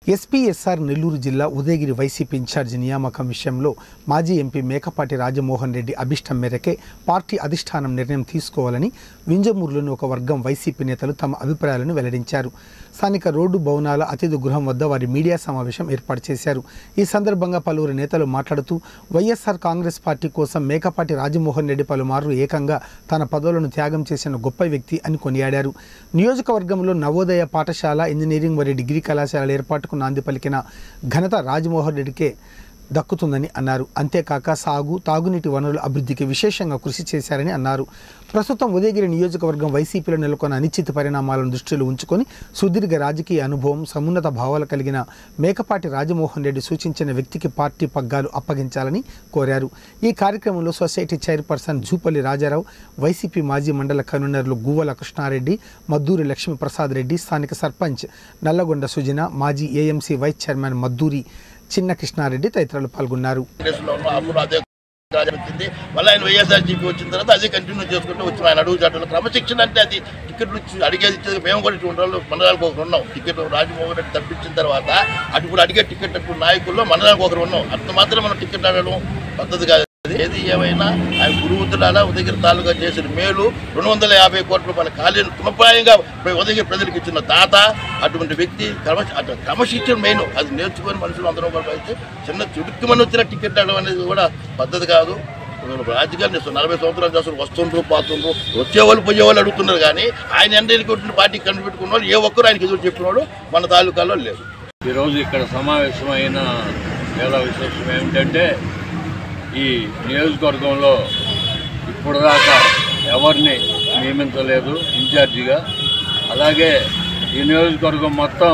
SPSR Nellore జిల్లా Udayagiri YCP incharge నియామకం విషయంలో మాజీ ఎంపీ మేకపాటి రాజమోహన్ రెడ్డి అభిష్టం మేరకే పార్టీ అధిష్టానం నిర్ణయం తీసుకోవాలని వింజమూరులోని ఒక వర్గం వైసీపీ నేతలు తమ అభిప్రాయాలను వెల్లడించారు స్థానిక రోడ్డు భవనాల అతిథి గృహం వద్ద వారి మీడియా సమావేశం ఏర్పాటు చేశారు ఈ సందర్భంగా పలువురు నేతలు మాట్లాడుతూ వైఎస్ఆర్ కాంగ్రెస్ పార్టీ కోసం మేకపాటి రాజమోహన్ రెడ్డి పలుమార్లు ఏకంగా తన పదవులను త్యాగం చేసిన గొప్ప వ్యక్తి అని కొనియాడారు నియోజకవర్గంలో నవోదయ పాఠశాల ఇంజనీరింగ్ మరియు డిగ్రీ కళాశాలల ఏర్పాటుకు నాంది పలికిన ఘనత రాజమోహన్ రెడ్డికే దక్కుతుందని అన్నారు అంతేకాక సాగు తాగునీటి వనరుల అభివృద్ధికి విశేషంగా కృషి చేశారని అన్నారు ప్రస్తుతం ఉదయగిరి నియోజకవర్గం వైసీపీలో నెలకొన్న అనిశ్చిత పరిణామాలను దృష్టిలో ఉంచుకొని సుదీర్ఘ రాజకీయ అనుభవం సమున్నత భావాలు కలిగిన మేకపాటి రాజమోహన్ రెడ్డి సూచించిన వ్యక్తికి పార్టీ పగ్గాలు అప్పగించాలని కోరారు ఈ కార్యక్రమంలో society chairperson Jupalli Rajarao YCP మాజీ మండల కన్వీనర్లు గువ్వల కృష్ణారెడ్డి మద్దూరి లక్ష్మీప్రసాద్ రెడ్డి స్థానిక సర్పంచ్ నల్లగొండ సుజన మాజీ ఏఎంసీ వైస్ చైర్మన్ మద్దూరి చిన్న కృష్ణారెడ్డి తదితరులు పాల్గొన్నారు కాంగ్రెస్లో ఉన్న అప్పుడు అదే రాజా వచ్చింది మళ్ళీ ఆయన వైఎస్ఆర్సీపీ వచ్చిన తర్వాత అదే కంటిన్యూ చేసుకుంటూ వచ్చి ఆయన అడుగు చాటలు క్రమశిక్షణ అంటే అది టికెట్లు ఇచ్చి అడిగేది ఇచ్చేది మేము కూడా ఇటువంటి వాళ్ళు మండలానికి ఒకరు ఉన్నాం టికెట్ రాజమోహన్ రెడ్డి తప్పించిన తర్వాత అటు ఇప్పుడు అడిగే టికెట్ అటు నాయకుల్లో మండలానికి ఒకరు ఉన్నాం అంత మాత్రం మనం టికెట్ అడగడం పద్ధతి కాదు ఏది ఏమైనా ఆయన గురువుతులాల ఉదయగిరి తాలూకా చేసిన మేలు రెండు వందల యాభై కోట్ల రూపాయల ఖాళీని తుమప్రాయంగా ఉదయగిరి ప్రజలకు ఇచ్చిన దాత అటువంటి వ్యక్తి క్రమ అటు క్రమశిక్షణ మెయిన్ అది నేర్చుకొని మనుషులు అందరూ కూడా అయితే చిన్న చుడుక్కుమని వచ్చిన టికెట్ అడగడం అనేది కూడా పద్ధతి కాదు రాజకీయాలు చేస్తారు నలభై సంవత్సరాలు చేస్తారు వస్తుండ్రు పోతుండ్రు వచ్చేవాళ్ళు పోయేవాళ్ళు అడుగుతున్నారు కానీ ఆయన ఎండకి కొట్టిన పార్టీ కనిపెట్టుకున్న వాళ్ళు ఏ ఒక్కరు ఆయనకి ఎదురు చెప్పిన మన తాలూకాలో లేదు ఈరోజు ఇక్కడ సమావేశమైన వేళ విశేషం ఏమిటంటే ఈ నియోజకవర్గంలో ఇప్పుడు దాకా ఎవరిని నియమించలేదు ఇన్ఛార్జిగా అలాగే ఈ నియోజకవర్గం మొత్తం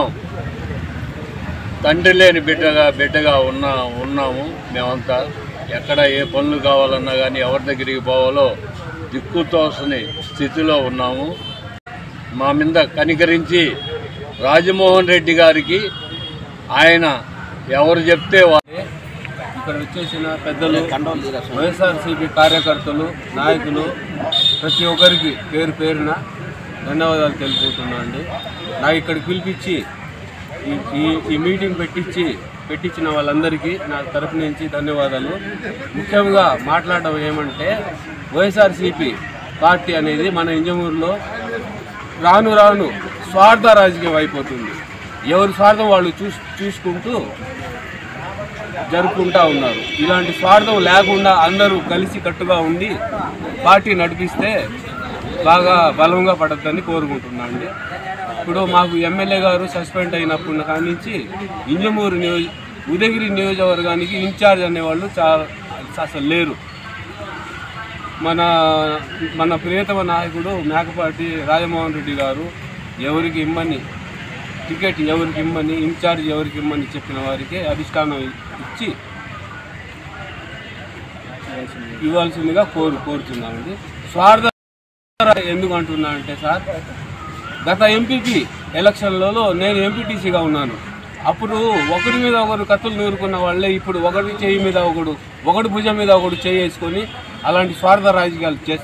తండ్రి లేని బిడ్డగా బిడ్డగా ఉన్న ఉన్నాము మేమంతా ఎక్కడ ఏ పనులు కావాలన్నా కానీ ఎవరి దగ్గరికి పోవాలో దిక్కుతోసని స్థితిలో ఉన్నాము మా మీద కనికరించి రాజమోహన్ రెడ్డి గారికి ఆయన ఎవరు చెప్తే వారు ఇక్కడ వచ్చేసిన పెద్దలు వైఎస్ఆర్సీపీ కార్యకర్తలు నాయకులు ప్రతి ఒక్కరికి పేరు పేరున ధన్యవాదాలు తెలుపుతున్నాను అండి నాకు ఇక్కడికి పిలిపించి ఈ ఈ- ఈ మీటింగ్ పెట్టించి పెట్టించిన వాళ్ళందరికీ నా తరపు నుంచి ధన్యవాదాలు ముఖ్యంగా మాట్లాడడం ఏమంటే వైఎస్ఆర్సీపీ పార్టీ అనేది మన ఇంజమూరులో రాను రాను స్వార్థ రాజకీయం అయిపోతుంది ఎవరి స్వార్థం వాళ్ళు చూస్ చూసుకుంటూ జరుపుకుంటా ఉన్నారు ఇలాంటి స్వార్థం లేకుండా అందరూ కలిసి కట్టుగా ఉండి పార్టీ నడిపిస్తే బాగా బలంగా పడద్దని కోరుకుంటున్నా అండి ఇప్పుడు మాకు ఎమ్మెల్యే గారు సస్పెండ్ అయినప్పుడు కాడి నుంచి ఇంజమూరు నియోజ ఉదయగిరి నియోజకవర్గానికి ఇన్ఛార్జ్ అనేవాళ్ళు చాలా అసలు లేరు మన మన ప్రియతమ నాయకుడు మేకపాటి రాజమోహన్ రెడ్డి గారు ఎవరికి ఇమ్మని టికెట్ ఎవరికి ఇమ్మని ఇన్ఛార్జ్ ఎవరికి ఇమ్మని చెప్పిన వారికి అధిష్టానం ఇచ్చి ఇవ్వాల్సిందిగా కోరు కోరుతున్నామండి స్వార్థ ఎందుకు అంటున్నా అంటే సార్ గత ఎంపీపీ ఎలక్షన్లలో నేను ఎంపీటీసీగా ఉన్నాను అప్పుడు ఒకరి మీద ఒకరు కత్తులు నూరుకున్న వాళ్ళే ఇప్పుడు ఒకరి చేయి మీద ఒకడు ఒకటి భుజం మీద ఒకడు చేయి వేసుకొని అలాంటి స్వార్థ రాజకీయాలు చేస్తారు